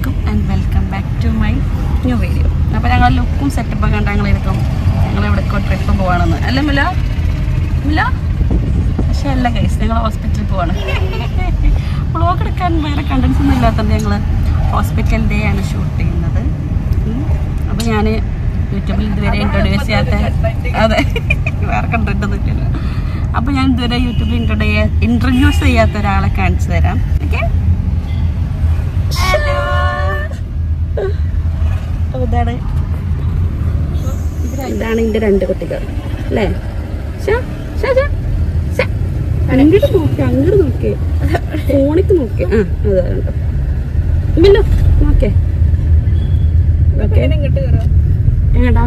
അലൈക്കും and welcome back to my new video അപ്പോൾ ഞങ്ങൾ ലുക്കും സെറ്റപ്പ് കണ്ട ഞങ്ങൾ എടുക്കും ഞങ്ങൾ എവിടേക്കോ ട്രിപ്പ് പോവാണെന്ന് അല്ല മില മില പക്ഷേ അല്ല ഗൈസ് ഞങ്ങൾ ഹോസ്പിറ്റലിൽ പോവാണ് വ്ളോഗ് എടുക്കാൻ വേറെ കണ്ടൻസ് ഒന്നും ഇല്ലാത്തതുകൊണ്ട് ഞങ്ങൾ ഹോസ്പിറ്റൽ ഡേ ആണ് ഷൂട്ട് ചെയ്യുന്നത് അപ്പോൾ ഞാൻ യൂട്യൂബിൽ ഇതുവരെ ഇൻട്രൊഡ്യൂസ് ചെയ്യാത്ത അതെ വേറെ കണ്ടന്റ് ഒന്നും ഇല്ലല്ലോ അപ്പോൾ ഞാൻ ഇതുവരെ യൂട്യൂബിൽ ഇൻട്രൊഡ്യൂ ഇൻട്രൊഡ്യൂസ് ചെയ്യാത്ത ഒരാളെ കാണിച്ചു തരാം ഓക്കെ ഹലോ ഇതാണ് ഇതാണ് എൻ്റെ രണ്ട് കുട്ടികൾ അല്ലേ ഷാ, ഷാ, ഷാ, ഷാ. അങ്ങോട്ട് നോക്കി അങ്ങോട്ട് നോക്കി ഫോണിക്ക് നോക്കി ആ അതെ കണ്ടോ ഇല്ലല്ലോ നോക്കേ ഓക്കെ എങ്ങടാ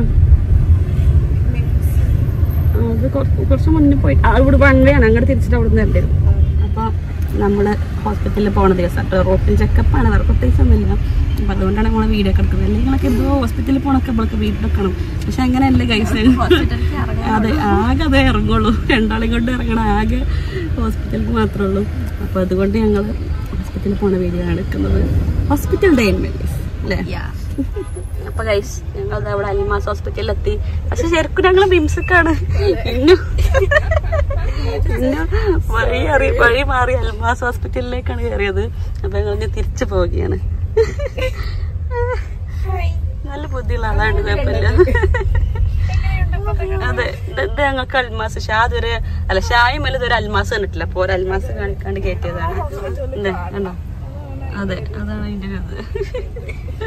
അത് കുറച്ച് കുറച്ച് മുന്നേ പോയി ആ, ഇവിടെ വൺ വേ ആണ് അങ്ങോട്ട് തിരിച്ചിട്ട് അവിടെ നിന്ന് വരേണ്ടി വരും അപ്പോൾ നമ്മൾ ഹോസ്പിറ്റലിൽ പോണ ദിവസം കേട്ടോ റോട്ടിൽ ചെക്കപ്പാണ് വേറെ പ്രത്യേകിച്ച് ഒന്നുമില്ല അപ്പം അതുകൊണ്ടാണ് നമ്മൾ വീഡിയോ ഒക്കെ എടുക്കുന്നത് അല്ലെങ്കിൽ നിങ്ങളൊക്കെ എന്തോ ഹോസ്പിറ്റലിൽ പോകണൊക്കെ നമ്മൾക്ക് വീട്ടിലെക്കണം പക്ഷെ അങ്ങനെയല്ല കൈസ് അതെ ആകെ അതേ ഇറങ്ങുള്ളൂ രണ്ടാളെയും കൊണ്ട് ഇറങ്ങണം ആകെ ഹോസ്പിറ്റലിൽ മാത്രമേ ഉള്ളൂ അപ്പോൾ അതുകൊണ്ട് ഞങ്ങൾ ഹോസ്പിറ്റലിൽ പോണ വീഡിയോ ആണ് എടുക്കുന്നത് ഹോസ്പിറ്റൽ ഡേ ഇൻ മെല്ലീസ് അല്ലേ അപ്പൊ ഗൈസ് ഞങ്ങൾ അവിടെ അൽമാസ് ഹോസ്പിറ്റലിൽ എത്തി പക്ഷെ ശരിക്കും ഞങ്ങൾ ബിംസക്കാണ് ഇന്നു ഇന്നു വഴി അറിയ വഴി മാറി അൽമാസ് ഹോസ്പിറ്റലിലേക്കാണ് കയറിയത് അപ്പൊ ഞങ്ങൾ ഇനി തിരിച്ചു പോവുകയാണ് നല്ല ബുദ്ധിയുള്ള ആളാണ് കുഴപ്പമില്ല അതെ ഇത് ഇത് ഞങ്ങൾക്ക് അൽമാസ് ഷാ അതൊരു അല്ല ഷായും അല്ല ഇതൊരു അൽമാസ് കണ്ടിട്ടില്ല അപ്പൊ ഒരു അൽമാസ് കാണിക്കാണ്ട് കയറ്റിയതാണ് ഇല്ലേ കണ്ടോ അതെ അതാണ് അതിന്റെ ഒരു ഇത്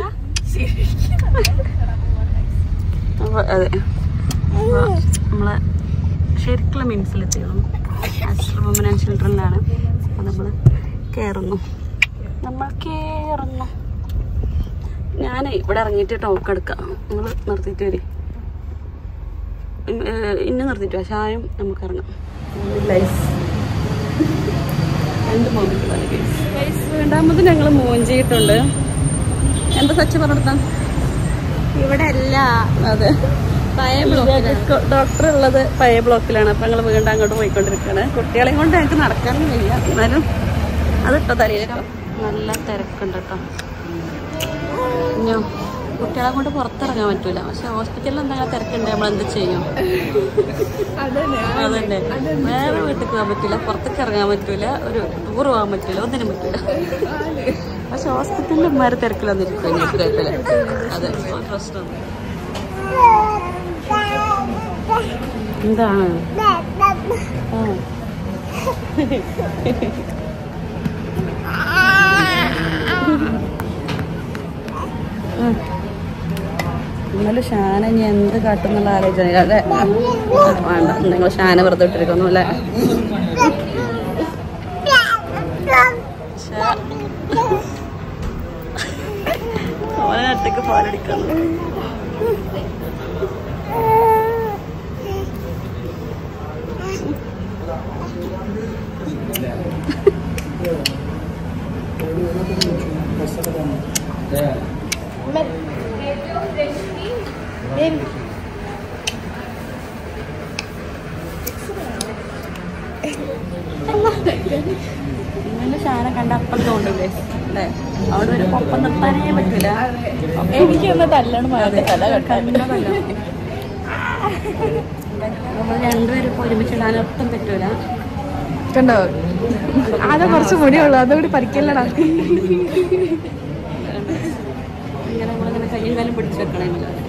അപ്പൊ അതെ അപ്പൊ നമ്മളെ ശരിക്കുള്ള മിംസിലെത്തിയിരുന്നു ആസ്റ്റർ വുമൻ ആൻഡ് ചിൽഡ്രനിലാണ് അപ്പൊ നമ്മള് കേറുന്നു നമ്മൾ കേറുന്നു ഞാൻ ഇവിടെ ഇറങ്ങിയിട്ട് ടോക്ക് എടുക്കാം നിങ്ങൾ നിർത്തിയിട്ട് വരി ഇന്നെ നിർത്തിയിട്ട് വാ. ഷായും നമുക്ക് ഇറങ്ങാം ലൈഫ് രണ്ട് മൊമെന്റ് രണ്ടാമത് ഞങ്ങൾ മൂവ് ചെയ്തിട്ടുണ്ട് എന്താ സച്ച പറഞ്ഞെടുത്താ ഇവിടെ അല്ല അതെ പഴയ ഡോക്ടർ ഉള്ളത് പഴയ ബ്ലോക്കിലാണ് അപ്പൊ ഞങ്ങൾ വീണ്ടും അങ്ങോട്ട് പോയിക്കൊണ്ടിരിക്കുകയാണ് കുട്ടികളെയും കൊണ്ട് ഞങ്ങൾക്ക് നടക്കാനും വയ്യ എന്നാലും അതിട്ടോ തലയിലിട്ടോ നല്ല തിരക്കുണ്ട് കേട്ടോ ഇഞ്ഞോ കുട്ടികളെ കൊണ്ട് പുറത്തിറങ്ങാൻ പറ്റൂല പക്ഷെ ഹോസ്പിറ്റലിൽ എന്തെങ്കിലും തിരക്കുണ്ട് നമ്മൾ എന്ത് ചെയ്യും അതന്നെ വേറെ വീട്ടിൽ പോകാൻ പറ്റില്ല പുറത്തേക്ക് ഇറങ്ങാൻ പറ്റൂല ഒരു ടൂർ പോകാൻ പറ്റൂല ഒന്നിനും പറ്റൂല പക്ഷെ ഹോസ്പിറ്റലിൽ ഉമ്മാര് തിരക്കിൽ വന്നിരിക്കും എനിക്ക് കുഴപ്പമില്ല അതെ ഒരു പ്രശ്നമൊന്നും എന്താണ് ആ. ഉം. ഇന്നലെ ഷാന ഇനി എന്ത് കാട്ടുന്നുള്ള ആലോചന അല്ലേ വേണ്ട നിങ്ങൾ ഷാന വെറുതെ ഇട്ടിരിക്കുന്നു അല്ലേ ഷാ- ഓനെ ഒറ്റക്ക് പാലടിക്കുന്നു ഇന്നലെ ഷാന കണ്ട അപ്പം തോന്നില്ലേ അല്ലേ അവിടെ ഒരു ഒപ്പം നിർത്താനേ പറ്റൂല എനിക്കൊന്ന് തല്ലണം അതെ, കണ്ണാ തല്ലണം. നമ്മൾ രണ്ടുപേരും ഇപ്പൊ ഒരുമിച്ച് ഇടാനൊട്ടും പറ്റൂല കണ്ടോ ആകെ കുറച്ച് മുടിയുള്ളൂ അതുകൂടി പരിക്കല്ലടാ ഇങ്ങനെ നമ്മളിങ്ങനെ കയ്യും കാലും പിടിച്ചു വെക്കണേ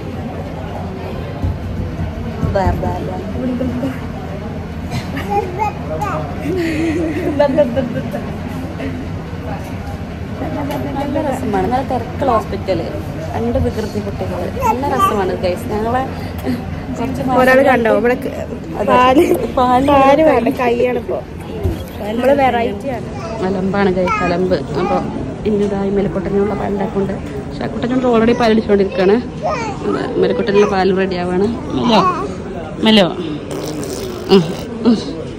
നല്ല രസമാണ് നല്ല തിരക്കുള്ള ഹോസ്പിറ്റല് രണ്ട് വികൃതി കുട്ടികൾ നല്ല രസമാണ് ഗൈസ് ഞങ്ങളെ കുറച്ച് ഒരാൾ കണ്ടോ ഇവിടെ പാല് പാല് വേണ്ട കൈയാണ് ഇപ്പൊ നമ്മള് വെറൈറ്റി ആണ് അലമ്പാണ് ഗൈസ് അലമ്പ് അപ്പോൾ ഇന്നിതായി മെലക്കുട്ടനുള്ള പാലുണ്ടാക്കുന്നുണ്ട് പക്ഷെ ആ കുട്ടനോട് ഓൾറെഡി പാലടിച്ചുകൊണ്ടിരിക്കുകയാണ് അതെ മെലക്കുട്ടനുള്ള പാൽ റെഡി ആവാണ് മെല്ലോ മെല്ലോ ഉം, ഉം.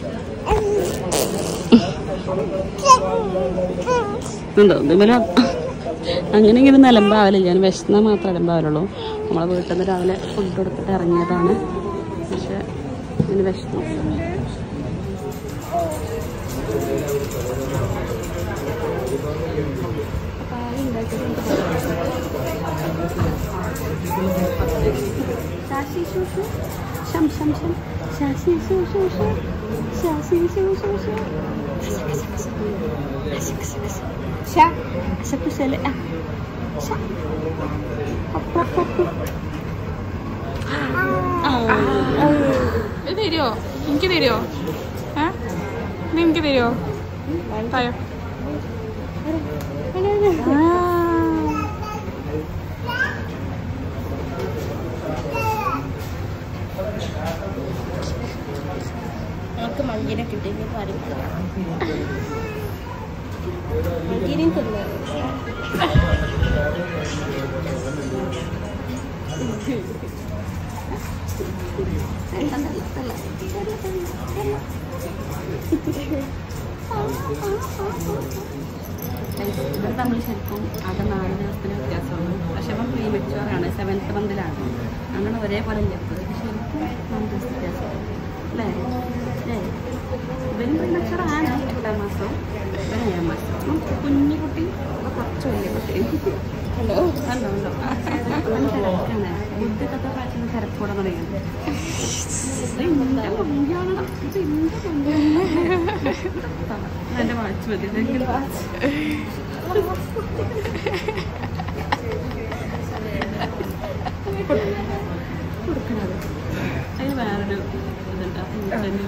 ഉണ്ടോ ഇതുപോലെ അങ്ങനെ ഇങ്ങനെ നിലമ്പാവലില്ല ഞാൻ വിശന്നാൽ മാത്രമേ നിലമ്പാവലുള്ളൂ നമ്മളെ വീട്ടിൽ നിന്ന് രാവിലെ ഫുഡ് കൊടുത്തിട്ട് ഇറങ്ങിയതാണ് പക്ഷെ ഇങ്ങനെ വിശന്നു ശാശി ശു ശു ശം ശം ശം ശാശി ശു ശു ശു ശാശി ശു ശു ശു ശകുശല ആ ശ അപ്പ അപ്പ ഇത് തരുമോ എനിക്ക് തരുമോ ഏ ഇത് എനിക്ക് തരുമോ തായോ നമുക്ക് മങ്കിനെ കിട്ടിയെങ്കിൽ പറയും മങ്കിനെയും തിന്നു ഇവർ തമ്മിൽ ശരിക്കും അത് നാല് ദിവസത്തിന് വ്യത്യാസമാണ് പക്ഷെ ഇപ്പം പ്രീ മെച്ചുവറാണ് സെവൻത്ത് മന്തിലാണ് അങ്ങനെ ഒരേപോലെ ഇല്ല ഇപ്പൊ. പക്ഷെ ശരിക്കും നാല് ദിവസത്തെ വ്യത്യാസമാണ് അല്ലേ അല്ലേ ഇവരും പ്രീ മെച്ചുവറാണ് എട്ടാം മാസവും ഇവൻ ഏഴാം മാസം അപ്പം കുഞ്ഞു കുട്ടി ഇപ്പൊ കുറച്ച് വലിയ കുട്ടി ഹലോ കണ്ടോ കണ്ടോ അവൻ തിരക്കാണ് ബുദ്ധിയൊക്കെ പ്രാവശ്യം തിരക്കൂടെ തുടങ്ങിയത് ഇത് ഇന്റെ മമ്മിയാണെടാ. ഇത് ഇന്റെ മമ്മിയാണ്. എന്റെ വാച്ച് മതി ഇതെങ്കിലും കൊടുക്കണത് അതിന് വേറൊരു ഇതുണ്ട് അപ്പൊ ഇതിന്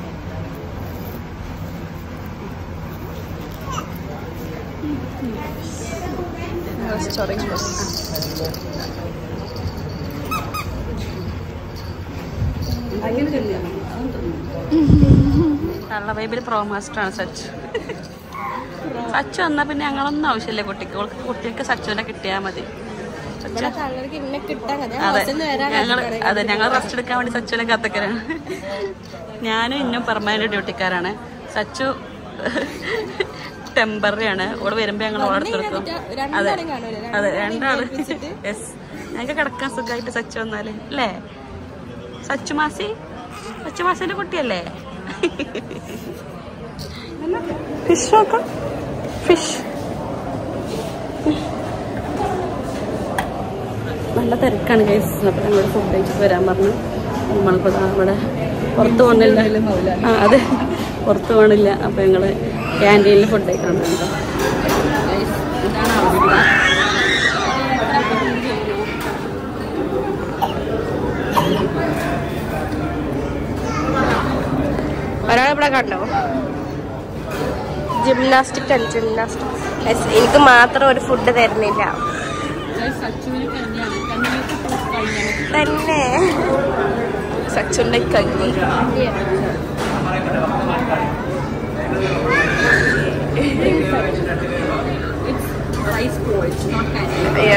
അങ്ങനെ ചെല്ലുകയാണ് അതും തോന്നുന്നു കള്ള ബൈബിൾ പ്രോ മാസ്റ്ററാണ് സച്ചു സച്ചു വന്നാൽ പിന്നെ ഞങ്ങളൊന്നും ആവശ്യമില്ല കുട്ടിക്ക് ഓൾക്ക് കുട്ടിക്ക് സച്ചുവിനെ കിട്ടിയാൽ മതി സച്ചു ഇവിടെ തങ്ങൾക്ക് ഇന്നെ കിട്ടാൻ കഥ അതെ ഹോസ്റ്റലിൽ വരാൻ ഞങ്ങൾ അതെ ഞങ്ങൾ റെസ്റ്റ് എടുക്കാൻ വേണ്ടി സച്ചുവിനെ കാത്തക്കരാണ് ഞാനും ഇന്നും പെർമനന്റ് ഡ്യൂട്ടിക്കാരാണ് സച്ചു ടെമ്പററി ആണ് ഇവിടെ വരുമ്പോ ഞങ്ങൾ ഓടെടുത്തെടുക്കും അതെ രണ്ടാളും കാണൂല അതെ രണ്ടാള് യെസ് ഞങ്ങൾക്ക് കിടക്കാൻ സുഖമായിട്ട് സച്ചു വന്നാല് അല്ലേ സച്ചു മാസി സച്ചു മാസിന്റെ കുട്ടിയല്ലേ ഫിഷ് നോക്കാം ഫിഷ് നല്ല തിരക്കാണ് കേസ് അപ്പോൾ ഞങ്ങൾ ഫുഡ് കഴിച്ചിട്ട് വരാൻ പറഞ്ഞു നമ്മളിപ്പോൾ ദാ ഇവിടെ പുറത്ത് പോകണില്ല ആ അതെ പുറത്ത് പോകണില്ല അപ്പോൾ ഞങ്ങൾ ക്യാൻറ്റീനിൽ ഫുഡ് കഴിക്കാൻ കേട്ടോ ഇതാണ് അവസ്ഥ ഒരാളിവിടെ കണ്ടോ ജിംനാസ്റ്റിക് ആണ് ജിംനാസ്റ്റിക് എനിക്ക് മാത്രം ഒരു ഫുഡ് തരുന്നില്ല സച്ചുവിന് കഞ്ഞിയാണ് കഞ്ഞിക്ക് കഴിഞ്ഞാണ് തന്നെ സച്ചുൻ്റെ കഞ്ഞി റൈസ് പോയിച്ച് നോട്ട് കഞ്ഞി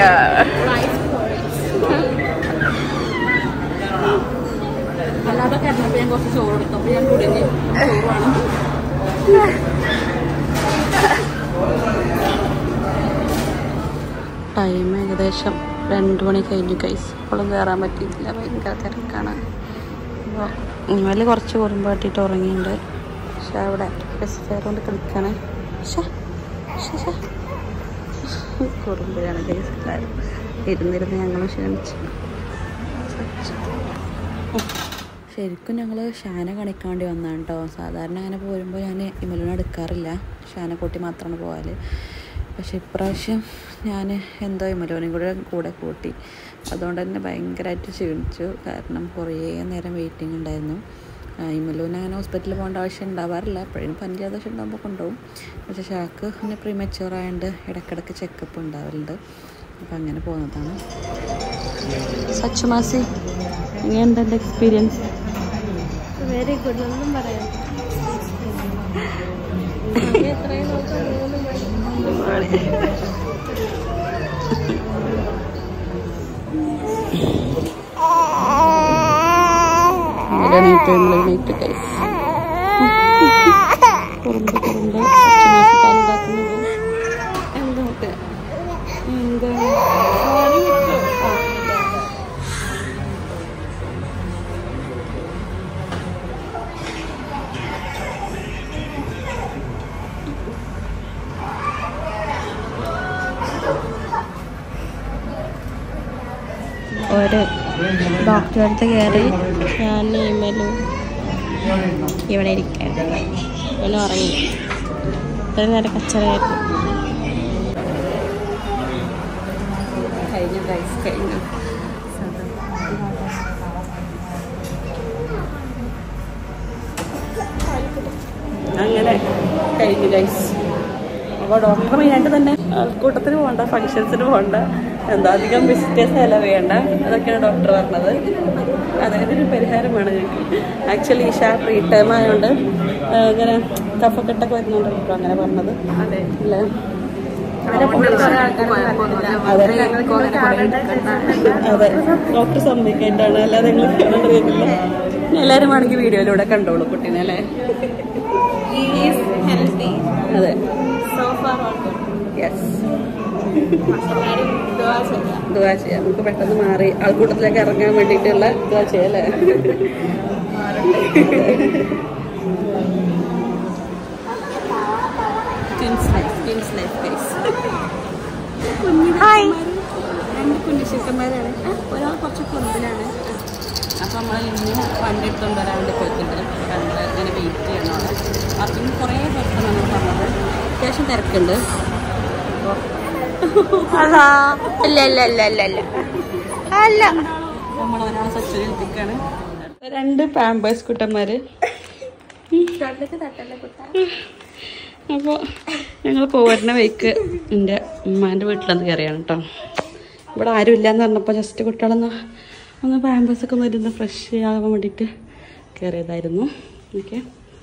അല്ലാതെ കരുന്നപ്പോൾ ഞാൻ കുറച്ച് ചോറ് എടുത്തു അപ്പോൾ ഞാൻ കുടിഞ്ഞ് ചോറ് വേണം ടൈം ഏകദേശം രണ്ട് മണി കഴിഞ്ഞു കൈസ് ഇപ്പോഴും കയറാൻ പറ്റിയിട്ടില്ല ഭയങ്കര തിരക്കാണ് അപ്പോൾ ഇന്നലെ കുറച്ച് കുറുമ്പാട്ടിട്ട് ഉറങ്ങിയിട്ടുണ്ട് പക്ഷെ അവിടെ ബസ് ഫെയർ കൊണ്ട് കളിക്കാണ് പക്ഷേ പക്ഷേ കുറുമ്പിലാണ് കൈസ് എല്ലാവരും ഇരുന്നിരുന്ന് ഞങ്ങൾ ക്ഷണിച്ചു ശരിക്കും ഞങ്ങൾ ഷാന കാണിക്കാൻ വേണ്ടി വന്നതാണ് കേട്ടോ സാധാരണ അങ്ങനെ പോരുമ്പോൾ ഞാൻ ഇമലിനെ എടുക്കാറില്ല ഷാന കൂട്ടി മാത്രമാണ് പോകാറ് പക്ഷെ ഇപ്രാവശ്യം ഞാൻ എന്തോ ഇമലോനെയും കൂടെ കൂടെ കൂട്ടി അതുകൊണ്ട് തന്നെ ഭയങ്കരമായിട്ട് ക്ഷീണിച്ചു കാരണം കുറേ നേരം വെയിറ്റിംഗ് ഉണ്ടായിരുന്നു ആ, ഇമലൂന് അങ്ങനെ ഹോസ്പിറ്റലിൽ പോകേണ്ട ആവശ്യം ഉണ്ടാവാറില്ല എപ്പോഴും പനി ജലദോഷം ഉണ്ടാകുമ്പോൾ കൊണ്ടുപോകും പക്ഷെ ഷാക്ക് പിന്നെ പ്രീമച്ചുവർ ആയതുകൊണ്ട് ഇടയ്ക്കിടയ്ക്ക് ചെക്കപ്പ് ഉണ്ടാവലുണ്ട് അപ്പം അങ്ങനെ പോകുന്നതാണ് സച്ചുമാസി എങ്ങനെയുണ്ട് എൻ്റെ എക്സ്പീരിയൻസ് വെരി ഗുഡ് ഒന്നും പറയാം എത്രയും നോക്കാം മൂന്ന് മണി എണീറ്റ് എണീറ്റ് കൈ കുറുമ്പ് കുറുമ്പ് സച്ചുമാസി പാലുണ്ടാക്കുന്നുണ്ട് എന്താ എന്താ ഒരു ഡോക്ടറെ അടുത്ത് കയറി ഞാൻ ഇമലും ഇവിടെ ഇരിക്കാൻ ഇവനും ഉറങ്ങി ഇത്രയും നേരം കച്ചറയായിരുന്നു കഴിഞ്ഞു ഗൈസ് കഴിഞ്ഞു അങ്ങനെ കഴിഞ്ഞു ഗൈസ് അപ്പോൾ ഡോക്ടർ മെയിനായിട്ട് തന്നെ ആൾക്കൂട്ടത്തിന് പോകണ്ട ഫങ്ഷൻസിന് പോകണ്ട എന്താ അധികം വിസിറ്റേഴ്സ് അല്ല വേണ്ട അതൊക്കെയാണ് ഡോക്ടർ പറഞ്ഞത് അതായത് ഒരു പരിഹാരമാണ് ഞങ്ങൾക്ക് ആക്ച്വലി ഈ ഷാ ഫ്രീ ടൈം ആയതുകൊണ്ട് ആ, ഇങ്ങനെ കഫക്കെട്ടൊക്കെ വരുന്നുണ്ട് ഡോക്ടർ അങ്ങനെ പറഞ്ഞത് അതെ അല്ലേ അതെ ഡോക്ടർ സമ്മതിക്കായിട്ടാണ് അല്ലാതെ ഞങ്ങൾ കാണാറിയില്ല എല്ലാവരും വേണമെങ്കിൽ വീഡിയോയിലൂടെ കണ്ടോളൂ കുട്ടീനെ അല്ലേ അതെ യെസ് ദുവാ ചെയ്യാം നമുക്ക് പെട്ടെന്ന് മാറി ആൾക്കൂട്ടത്തിലേക്ക് ഇറങ്ങാൻ വേണ്ടിയിട്ടുള്ള ദുവാ ചെയ്യാം അല്ലേ twins life twins life face hi രണ്ട് കുഞ്ഞിശക്കന്മാരാണ് ഒരാൾ കുറച്ച് കുറുമ്പിലാണ് അപ്പം നമ്മൾ ഇന്ന് വണ്ടി എടുത്തുകൊണ്ട് വരാൻ വേണ്ടി പോയിട്ടുണ്ട് നമ്മൾ ഇങ്ങനെ വെയിറ്റ് ചെയ്യണം അവിടെ അപ്പം കുറേ പേർക്ക് നമ്മൾ പറഞ്ഞത് അത്യാവശ്യം തിരക്കുണ്ട് അതാ ഇല്ല ഇല്ല ഇല്ല ഇല്ല ഇല്ല അല്ല നമ്മൾ ഒരാളെ സച്ചിനെ എത്തിക്കാണ് രണ്ട് പാമ്പേഴ്സ് കുട്ടന്മാർ അപ്പോൾ ഞങ്ങൾ പോരുന്ന വഴിക്ക് എൻ്റെ ഉമ്മാൻ്റെ വീട്ടിലൊന്ന് കയറിയാണ് കേട്ടോ ഇവിടെ ആരും ഇല്ലയെന്ന് പറഞ്ഞപ്പോൾ ജസ്റ്റ് കുട്ടികളൊന്ന് ഒന്ന് പാമ്പേഴ്സ് ഒക്കെ ഒന്ന് ഇരുന്ന് ഫ്രഷ് ആകാൻ വേണ്ടിയിട്ട് കയറിയതായിരുന്നു ഓക്കെ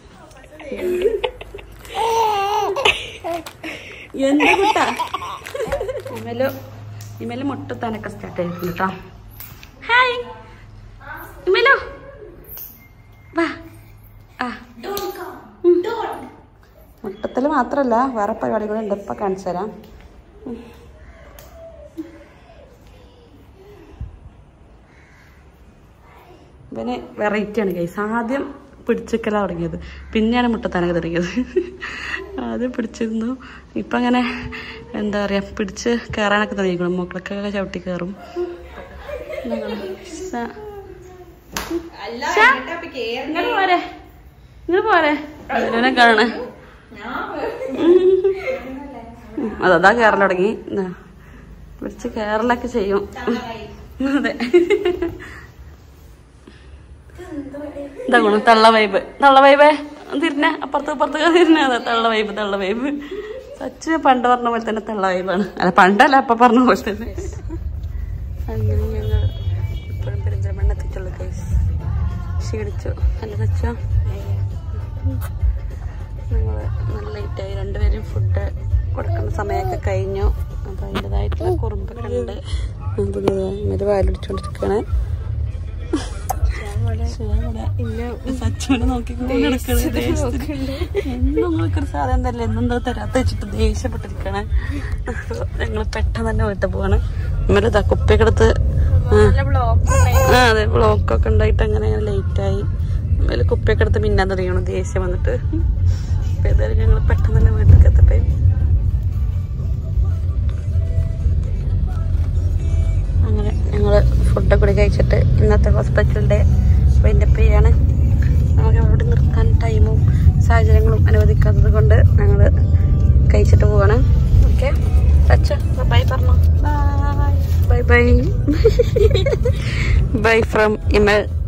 എന്താ കുട്ടാ ഇമലു ഇമല് മുട്ടത്താനൊക്കെ സ്റ്റാർട്ട് ചെയ്തിട്ടുണ്ട് കേട്ടോ ഹായ് ഇമലു വാ ആ മുട്ടത്തിൽ മാത്രമല്ല വേറെ പരിപാടികളുണ്ട് ഇപ്പം കാണിച്ചു തരാം ഉം. ഇവന് വെറൈറ്റി ആണ് കൈസ് ആദ്യം പിടിച്ചിക്കല തുടങ്ങിയത് പിന്നെയാണ് മുട്ടത്താനൊക്കെ തുടങ്ങിയത് ആദ്യം പിടിച്ചിരുന്നു ഇപ്പം അങ്ങനെ എന്താ പറയുക പിടിച്ച് കയറാനൊക്കെ തുടങ്ങിക്കണം മക്കളൊക്കെ ചവിട്ടി കയറും ഇങ്ങനെ പോരെ ഇങ്ങനെ പോരെ ഇതിനെ കാണണേ അതാ കയറൽ തുടങ്ങി ഇതാ. പിടിച്ച് കയറലൊക്കെ ചെയ്യും അതെ എന്താ ഗുണം തള്ള വൈബ് തള്ള വൈബേ തിരിഞ്ഞ അപ്പുറത്ത് ഇപ്പുറത്ത് തിരിഞ്ഞ അതെ തള്ള വൈബ് തള്ള വൈബ് സച്ചിന് പണ്ട് പറഞ്ഞ പോലെ തന്നെ തള്ള വൈബാണ് അല്ല പണ്ടല്ല അപ്പൊ പറഞ്ഞ പോലെ തന്നെ അങ്ങനെ ഞങ്ങൾ ഇപ്പോഴും പെരിന്തൽമണ്ണ എത്തിച്ചുള്ളൂ കേസ് ക്ഷീണിച്ചു അല്ല സച്ച ഞങ്ങൾ നല്ല ലേറ്റായി രണ്ടുപേരും ഫുഡ് കൊടുക്കുന്ന സമയമൊക്കെ കഴിഞ്ഞു അപ്പൊ അതിൻ്റെതായിട്ടുള്ള കുറുമ്പൊക്കെ ഉണ്ട് ഇന്നലെ വാലടിച്ചോണ്ടിരിക്കണേ സച്ചുവിനെ നോക്കിക്കൊണ്ടിരിക്കണേ സാധനം തന്നെ എന്നെന്തോ തരാത്ത വെച്ചിട്ട് ദേഷ്യപ്പെട്ടിരിക്കണേ ഞങ്ങൾ പെട്ടെന്ന് തന്നെ വീട്ടിൽ പോവാണ് ഇന്നലെ ഇതാ കുപ്പിയൊക്കെ ആ അതെ ബ്ലോക്കൊക്കെ ഉണ്ടായിട്ട് അങ്ങനെ ലേറ്റായി ഇന്നലെ കുപ്പിയൊക്കെ എടുത്ത് മിന്നാൻ തുടങ്ങിയാണ് ദേഷ്യം വന്നിട്ട് അപ്പൊ ഏതായാലും ഞങ്ങൾ പെട്ടെന്ന് തന്നെ വീട്ടിലേക്ക് എത്തട്ടെ അങ്ങനെ ഞങ്ങൾ ഫുഡൊക്കെ കൂടി കഴിച്ചിട്ട് ഇന്നത്തെ ഹോസ്പിറ്റലിൻ്റെ വൈൻഡപ്പ് ചെയ്യാണ് നമുക്ക് അവിടെ നിർത്താൻ ടൈമും സാഹചര്യങ്ങളും അനുവദിക്കാത്തത് കൊണ്ട് ഞങ്ങൾ കഴിച്ചിട്ട് പോവാണ് ഓക്കെ ബൈ പറഞ്ഞോ ബൈ ബൈ ബൈ ഫ്രം ഇമൽ